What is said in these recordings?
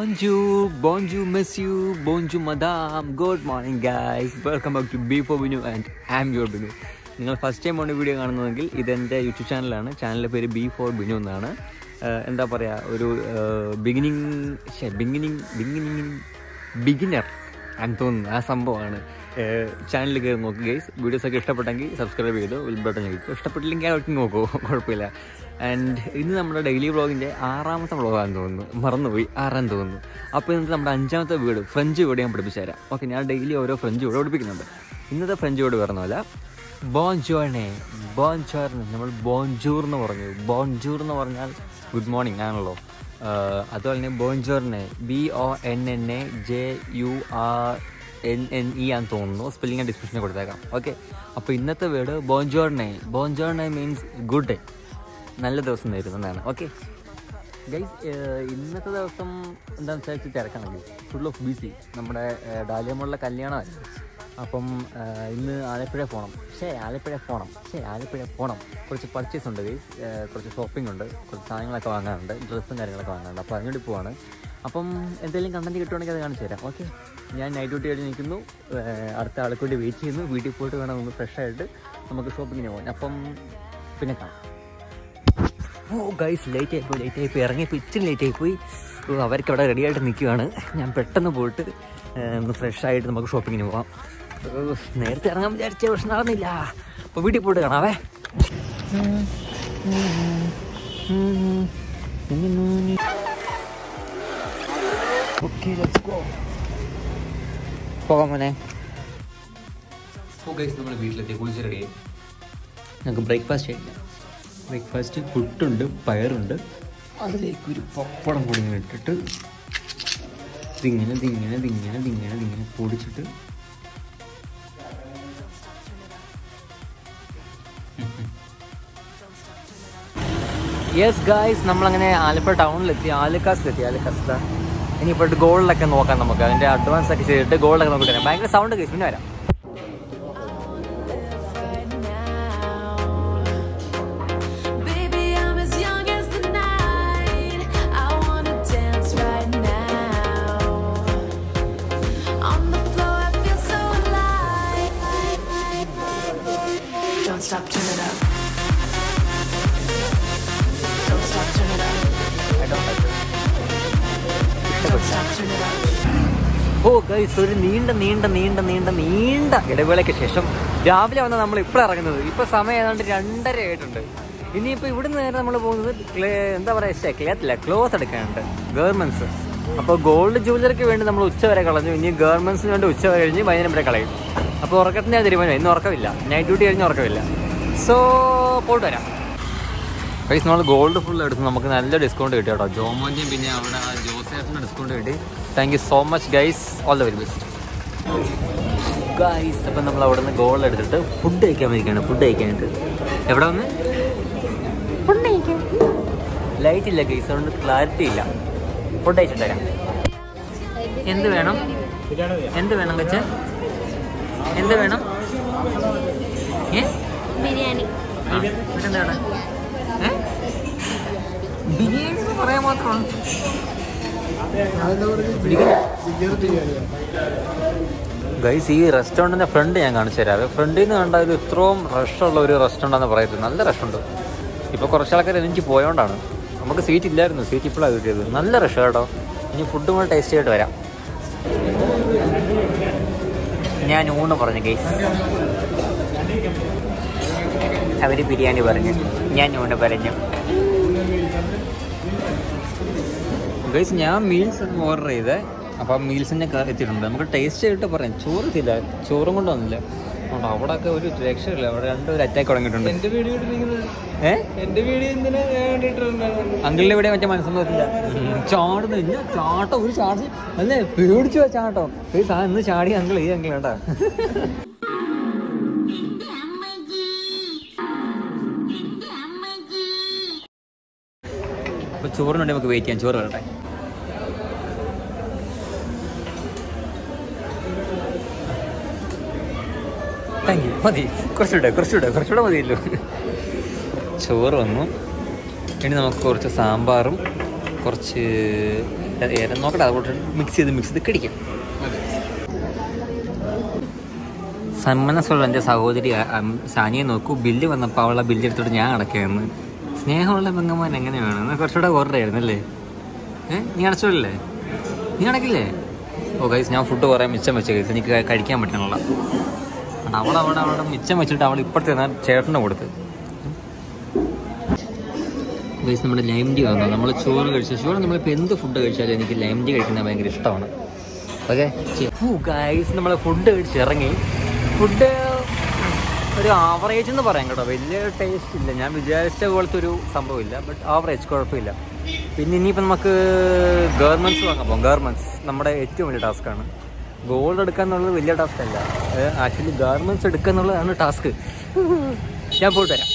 Bonjour, bonjour, monsieur, bonjour, madame. Good morning, guys. Welcome back to B for Binu and I'm your Binu. നിങ്ങൾ first time ആണ് video കാണുന്നതെങ്കിൽ ഇതെൻ്റെ YouTube ചാനലാണ് ചാനലിൻ്റെ പേര് B four Binu എന്നാണ് ആഹ് എന്താ പറയുക ഒരു ബിഗിനിങ് ബിഗിനിങ് ബിഗിനിങ് ബിഗിനർ എന്ന് തോന്നുന്നു ആ സംഭവമാണ് ചാനലിൽ കയറി നോക്കി ഗൈസ് വീഡിയോസൊക്കെ ഇഷ്ടപ്പെട്ടെങ്കിൽ സബ്സ്ക്രൈബ് ചെയ്തു വിൽ ബട്ടൺ ചെയ്തു ഇഷ്ടപ്പെട്ടില്ലെങ്കിൽ ആ ഒട്ടും നോക്കൂ കുഴപ്പമില്ല ആൻഡ് ഇന്ന് നമ്മുടെ ഡെയിലി വ്ളോഗിൻ്റെ ആറാമത്തെ വ്ളോഗാണെന്ന് തോന്നുന്നു മറന്നുപോയി ആറാം തോന്നുന്നു അപ്പോൾ ഇന്നത്തെ നമ്മുടെ അഞ്ചാമത്തെ വീട് ഫ്രഞ്ച് വീട് ഞാൻ പഠിപ്പിച്ചു തരാം ഓക്കെ ഞാൻ ഡെയിലി ഓരോ ഫ്രഞ്ച് വീട് പഠിപ്പിക്കുന്നുണ്ട് ഇന്നത്തെ ഫ്രഞ്ച് വീട് പറഞ്ഞ ബോൺജോർണെ ബോൺജോർണെ നമ്മൾ ബോൺജൂർ എന്ന് പറഞ്ഞു ബോൺജൂർ എന്ന് പറഞ്ഞാൽ ഗുഡ് മോർണിംഗ് ആണല്ലോ ആഹ് അതുപോലെ തന്നെ ബോൺജോർണെ B O N N A J U R N N E ആണെന്ന് തോന്നുന്നു സ്പെല്ലിംഗ് ഞാൻ ഡിസ്ക്രിപ്ഷനിൽ കൊടുത്തേക്കാം ഓക്കെ അപ്പോൾ ഇന്നത്തെ വേർഡ് ബോൺജോർണെ ബോൺജോർണെ മീൻസ് ഗുഡ് ഡേ നല്ല ദിവസം നേരുന്നതാണ് ഓക്കെ ഗൈസ് ഇന്നത്തെ ദിവസം എന്താണെന്ന് വെച്ചാൽ ഇച്ചിരി തിരക്കാണ് ഫുൾ ഓഫ് ബിസി നമ്മുടെ ഡാലിയമുള്ള കല്യാണമായിരുന്നു അപ്പം ഏഹ്, ഇന്ന് ആലപ്പുഴ പോകണം ശേ ആലപ്പുഴ പോകണം ശേ ആലപ്പുഴ പോകണം കുറച്ച് പർച്ചേസ് ഉണ്ട് ഗൈസ് കുറച്ച് ഷോപ്പിംഗ് ഉണ്ട് കുറച്ച് സാധനങ്ങളൊക്കെ വാങ്ങാനുണ്ട് ഡ്രസ്സും കാര്യങ്ങളൊക്കെ വാങ്ങാനുണ്ട് അപ്പോൾ അതിനുവേണ്ടി പോവാണ് അപ്പം എന്തെങ്കിലും കണ്ടന്റ് കിട്ടുവാണെങ്കിൽ അത് കാണിച്ചു തരാം ഓക്കെ ഞാൻ നൈറ്റ് ഡ്യൂട്ടി കഴിഞ്ഞ് നിൽക്കുന്നു ഏഹ്, അടുത്ത ആൾക്ക് വേണ്ടി വെയിറ്റ് ചെയ്യുന്നു വീട്ടിൽ പോയിട്ട് വേണം ഒന്ന് ഫ്രഷ് ആയിട്ട് നമുക്ക് ഷോപ്പിങ്ങിന് പോകാൻ അപ്പം പിന്നെ കാണാം ഓ ഗൈസ് ലേറ്റ് ആയിപ്പോയി ലേറ്റ് ആയിപ്പോയി ഇറങ്ങിയപ്പോൾ ഇച്ചിരി ലേറ്റ് ആയിപ്പോയി ഓ അവർക്ക് അവിടെ റെഡി ആയിട്ട് നിൽക്കുകയാണ് ഞാൻ പെട്ടെന്ന് പോയിട്ട് ഏഹ്, ഒന്ന് ഫ്രഷ് ആയിട്ട് നമുക്ക് ഷോപ്പിങ്ങിന് പോവാം ഓ, നേരത്തെ ഇറങ്ങാൻ വിചാരിച്ച പക്ഷെ നടന്നില്ല അപ്പോൾ വീട്ടിൽ പോയിട്ട് കാണാവേ ഓക്കെ ലെറ്റ്സ് ഗോ പോകാം മോനെ ഓ ഗൈസ് നമ്മൾ വീട്ടിലെത്തി കുളിച്ച് റെഡിയായി ഞങ്ങൾക്ക് ബ്രേക്ക്ഫാസ്റ്റ് കഴിക്കാം ബ്രേക്ക്ഫാസ്റ്റ് പുട്ടുണ്ട് പയറുണ്ട് അതിലേക്ക് ഒരു പപ്പടം കൂടി ഇങ്ങനെ ഇട്ടിട്ട് ഇതിങ്ങനെ ഇതിങ്ങനെ ഇതിങ്ങനെ ഇതിങ്ങനെ ഇതിങ്ങനെ പൊടിച്ചിട്ട് യെസ് ഗായ്സ് നമ്മളങ്ങനെ ആലപ്പുഴ ടൗണിലെത്തി ആലുക്കാസിലെത്തി ആലുക്കാസ് ഇനിയിപ്പോൾ ഗോൾഡൊക്കെ നോക്കാം നമുക്ക് അതിൻ്റെ അഡ്വാൻസ് ഒക്കെ ചെയ്തിട്ട് ഗോൾഡൊക്കെ നോക്കി തരാം ഭയങ്കര സൗണ്ട് കേസ് പിന്നെ വരാം Baby, I'm as young as the night. I wanna dance right now. On the floor, I feel so alive. Don't stop, turn it up. Don't stop, turn it up. Don't stop, turn it up. Oh guys ഒരു നീണ്ട നീണ്ട നീണ്ട നീണ്ട നീണ്ട ഇടവേളയ്ക്ക് ശേഷം രാവിലെ വന്ന നമ്മൾ ഇപ്പോൾ ഇറങ്ങുന്നത് ഇപ്പോൾ സമയം ഏതാണ്ട് രണ്ടര ആയിട്ടുണ്ട് ഇനിയിപ്പോൾ ഇവിടുന്ന് നേരെ നമ്മൾ പോകുന്നത് ക്ലേ- എന്താ പറയുക ക്ലേത്തില്ല ക്ലോത്ത് എടുക്കാനുണ്ട് ഗവൺമെൻറ്റ്സ് അപ്പോൾ ഗോൾഡ് ജുവലറിക്ക് വേണ്ടി നമ്മൾ ഉച്ച വരെ കളഞ്ഞു ഇനി ഗവൺമെൻറ്റ്സിന് വേണ്ടി ഉച്ച വരെ കഴിഞ്ഞ് വൈകുന്നേരം വരെ കളയും അപ്പോൾ ഉറക്കത്തിൻ്റെ തീരുമാനം ഇന്ന് ഉറക്കമില്ല നൈറ്റ് ഡ്യൂട്ടി കഴിഞ്ഞ് ഉറക്കമില്ല സോ പോയിട്ട് വരാം പൈസ നമ്മൾ ഗോൾഡ് ഫുൾ എടുത്ത് നമുക്ക് നല്ല ഡിസ്കൗണ്ട് കിട്ടി കേട്ടോ ജോമോൻ്റെയും പിന്നെ അവിടെ ആ ജോസേഫിന് ഡിസ്കൗണ്ട് കിട്ടി thank you so much guys all the very best guys അപ്പം നമ്മൾ അവിടെ നിന്ന് ഗോൾഡ് എടുത്തിട്ട് ഫുഡ് കഴിക്കാൻ വേണ്ടിയാണ് ഫുഡ് കഴിക്കാനായിട്ട് എവിടെ വന്ന് ലൈറ്റ് ഇല്ല ഗൈസ് അതുകൊണ്ട് ക്ലാരിറ്റി ഇല്ല ഫുഡ് കഴിച്ചിട്ട് തരാം എന്ത് വേണം എന്ത് വേണം കച്ച എന്ത് വേണം ഏ ബിരിയാണി ആ, ഇതെന്താണ്? ഏ? ബിരിയാണി എന്ന് പറയാൻ മാത്രമാണ് ഗൈസ് ഈ റെസ്റ്റോറൻറ്റിൻ്റെ ഫ്രണ്ട് ഞാൻ കാണിച്ചു തരാം ഫ്രണ്ടിൽ നിന്ന് കണ്ടാൽ ഇത് ഇത്രയും റഷുള്ള ഒരു റെസ്റ്റോറൻ്റ് ആണെന്ന് പറയരുത് നല്ല റഷുണ്ട് ഇപ്പോൾ കുറച്ച് ആൾക്കാർ എനിക്ക് പോയോണ്ടാണ് നമുക്ക് സീറ്റ് ഇല്ലായിരുന്നു സീറ്റ് ഇപ്പോഴാണ് കിട്ടിയത് നല്ല റഷ് കേട്ടോ ഇനി ഫുഡ് കൂടെ ടേസ്റ്റ് ചെയ്തിട്ട് വരാം ഞാൻ ഊണ് പറഞ്ഞു ഗൈസ് അവർ ബിരിയാണി പറഞ്ഞു ഞാൻ ഊണ് പറഞ്ഞു ഗൈസ് ഞാൻ മീൽസ് ഒന്ന് ഓർഡർ ചെയ്തേ അപ്പം മീൽസ് തന്നെ എത്തിയിട്ടുണ്ട് നമുക്ക് ടേസ്റ്റ് ചെയ്തിട്ട് പറയാം ചോറ് എത്തിയില്ല ചോറും കൊണ്ട് വന്നില്ല അതുകൊണ്ട് അവിടെ ഒക്കെ ഒരു രക്ഷയില്ല അവിടെ രണ്ടൊരു അറ്റാക്ക് തുടങ്ങിയിട്ടുണ്ട് എന്റെ വീഡിയോ ഇട്ടിരിക്കുന്നത് ഏ എന്റെ വീഡിയോ എന്തിനാ വേണ്ടിട്ടുണ്ടായിരുന്നു അങ്കിളിന്റെ ഇവിടെ മറ്റേ മനസ്സൊന്നും പറ്റില്ല ചാടുന്നു ഇല്ല ചാട്ടം ഒരു ചാടി അല്ലേ പേടിച്ചു ആ ചാട്ടോ ഈ സാ ഇന്ന് ചാടി അങ്കിൾ ഈ അങ്കിൾ കേട്ടാ അപ്പൊ ചോറിനുണ്ട് നമുക്ക് വെയിറ്റ് ചെയ്യാം ചോറ് വരട്ടെ താങ്ക് യു മതി കുറച്ചുകൂടെ കുറച്ചുകൂടെ കുറച്ചുകൂടെ മതിയല്ലോ ചോറ് വന്നു ഇനി നമുക്ക് കുറച്ച് സാമ്പാറും കുറച്ച് ഏരം നോക്കട്ടെ അതുകൊണ്ട് മിക്സ് ചെയ്ത് മിക്സ് ചെയ്ത് കടിക്കാം സന്മനസ്സുള്ള എൻ്റെ സഹോദരി അ- അം- സാനിയെ നോക്കൂ ബില്ല് വന്നപ്പോൾ അവളെ ബില്ല് എടുത്തിട്ട് ഞാൻ അടക്കുകയെന്ന് സ്നേഹമുള്ള പെങ്ങന്മാൻ എങ്ങനെയാണ് എന്നാൽ കുറച്ചുകൂടെ കുറവായിരുന്നു അല്ലേ ഏ നീ അടച്ചോളില്ലേ നീ അടക്കില്ലേ ഓ ഗൈസ് ഞാൻ ഫുഡ് കുറേ മിച്ചം വെച്ച ഗൈസ് എനിക്ക് ക- കഴിക്കാൻ പറ്റണല്ല അവൾ അവിടെ അവിടെ മിച്ചം വെച്ചിട്ട് അവൾ ഇപ്പുറത്തെ ഞാൻ ചേട്ടന് കൊടുത്ത് ഗൈസ് നമ്മുടെ ലൈം ടീ വന്നു നമ്മൾ ചോറ് കഴിച്ച ചോറ് നമ്മളിപ്പോൾ എന്ത് ഫുഡ് കഴിച്ചാലും എനിക്ക് ലൈം ടീ കഴിക്കുന്നത് ഭയങ്കര ഇഷ്ടമാണ് ഓക്കെ ഗൈസ് നമ്മൾ ഫുഡ് കഴിച്ച് ഇറങ്ങി ഫുഡ് ഒരു ആവറേജ് എന്ന് പറയാം കേട്ടോ വലിയ ടേസ്റ്റ് ഇല്ല ഞാൻ വിചാരിച്ച പോലത്തെ ഒരു സംഭവമില്ല ബട്ട് ആവറേജ് കുഴപ്പമില്ല പിന്നെ ഇനിയിപ്പോൾ നമുക്ക് ഗവൺമെൻറ്റ്സ് വാങ്ങാൻ പോകും ഗവൺമെൻറ്റ്സ് നമ്മുടെ ഏറ്റവും വലിയ ടാസ്ക്കാണ് ഗോൾഡ് എടുക്കുക എന്നുള്ളത് വലിയ ടാസ്ക് അല്ല ആക്ച്വലി ഗവൺമെൻറ്റ്സ് എടുക്കുക എന്നുള്ളതാണ് ടാസ്ക് ഞാൻ പോയിട്ട് വരാം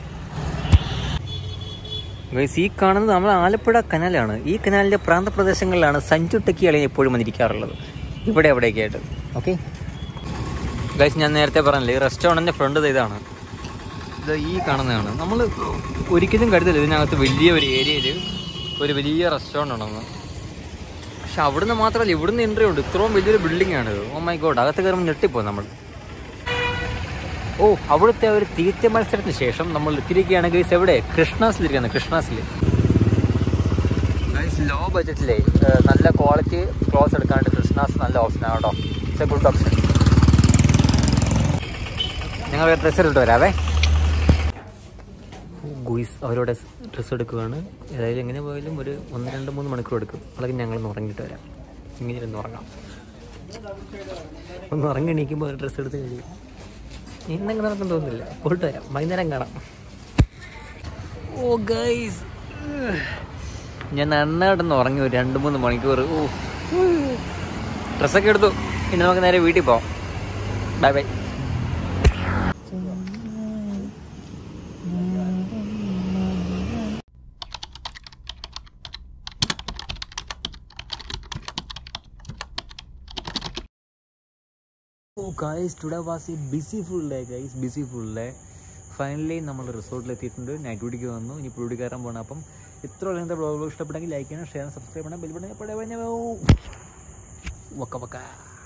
ഗൈസ് ഈ കാണുന്നത് നമ്മൾ ആലപ്പുഴ കനാലാണ് ഈ കനാലിൻ്റെ പ്രാന്തപ്രദേശങ്ങളിലാണ് സഞ്ജു ടെക്കിയാളി എപ്പോഴും വന്നിരിക്കാറുള്ളത് ഇവിടെ എവിടെയൊക്കെ ആയിട്ട് ഓക്കെ ഗൈസ് ഞാൻ നേരത്തെ പറഞ്ഞില്ലേ ഈ റെസ്റ്റോറൻറ്റിൻ്റെ ഫ്രണ്ട് ഇതാണ് ഇത് ഈ കാണുന്നതാണ് നമ്മൾ ഒരിക്കലും കരുതില്ല ഇതിനകത്ത് വലിയ ഒരു ഏരിയയിൽ ഒരു വലിയ റെസ്റ്റോറൻ്റ് ഉണ്ടെന്ന് പക്ഷെ അവിടുന്ന് മാത്രമല്ല ഇവിടുന്ന് എൻട്രി ഉണ്ട് ഇത്രയും വലിയൊരു ബിൽഡിംഗ് ആണ് ഇത് ഓ മൈ ഗോഡ് അകത്ത് കയറുമ്പോൾ ഞെട്ടിപ്പോ നമ്മൾ ഓ അവിടുത്തെ ഒരു തീറ്റ മത്സരത്തിന് ശേഷം നമ്മൾ എത്തിയിരിക്കുകയാണ് ഗൈസ് എവിടെ കൃഷ്ണാസിലിരിക്കുന്നത് കൃഷ്ണാസിൽ ലോ ബഡ്ജറ്റിലെ നല്ല ക്വാളിറ്റി ക്ലോസ് എടുക്കാണ്ട് കൃഷ്ണാസ് നല്ല ഓപ്ഷനാണ് കേട്ടോ ഇറ്റ്സ് എ ഗുഡ് ഓപ്ഷൻ ഞങ്ങൾ ഡ്രസ്സ് എടുത്തിട്ട് വരാവേ ഗുയിസ് അവരോട് ഡ്രസ്സ് എടുക്കുകയാണ് ഏതായാലും എങ്ങനെ പോയാലും ഒരു ഒന്ന് രണ്ട് മൂന്ന് മണിക്കൂർ എടുക്കും അല്ലെങ്കിൽ ഞങ്ങൾ ഉറങ്ങിയിട്ട് വരാം ഇങ്ങനെ ഇരുന്ന് ഉറങ്ങാം ഒന്ന് ഉറങ്ങി എണീക്കുമ്പോൾ ഡ്രസ്സ് എടുത്ത് കഴിയും ഇന്നങ്ങനെ നടക്കും തോന്നുന്നില്ല പോയിട്ട് വരാം വൈകുന്നേരം കാണാം ഓ ഗൈസ് ഞാൻ നന്നായിട്ടൊന്ന് ഉറങ്ങി ഒരു രണ്ട് മൂന്ന് മണിക്കൂർ ഓ ഡ്രസ്സൊക്കെ എടുത്തു ഇനി നമുക്ക് നേരെ വീട്ടിൽ പോവാം bye bye oh guys today was a busy full day guys busy full day finally നമ്മൾ റിസോർട്ടിൽ എത്തിയിട്ടുണ്ട് നൈറ്റ് ഡ്യൂട്ടിക്ക് വന്നു ഇനി ഡ്യൂട്ടി കയറാൻ പോകണം അപ്പം ഇത്ര ഇങ്ങനത്തെ ബ്ലോഗ് ഇഷ്ടപ്പെട്ടെങ്കിൽ ലൈക്ക് ചെയ്യണം ഷെയർ സബ്സ്ക്രൈബ് ചെയ്യണം ബെൽ ബട്ടൺ എപ്പോഴേ വക്ക വക്ക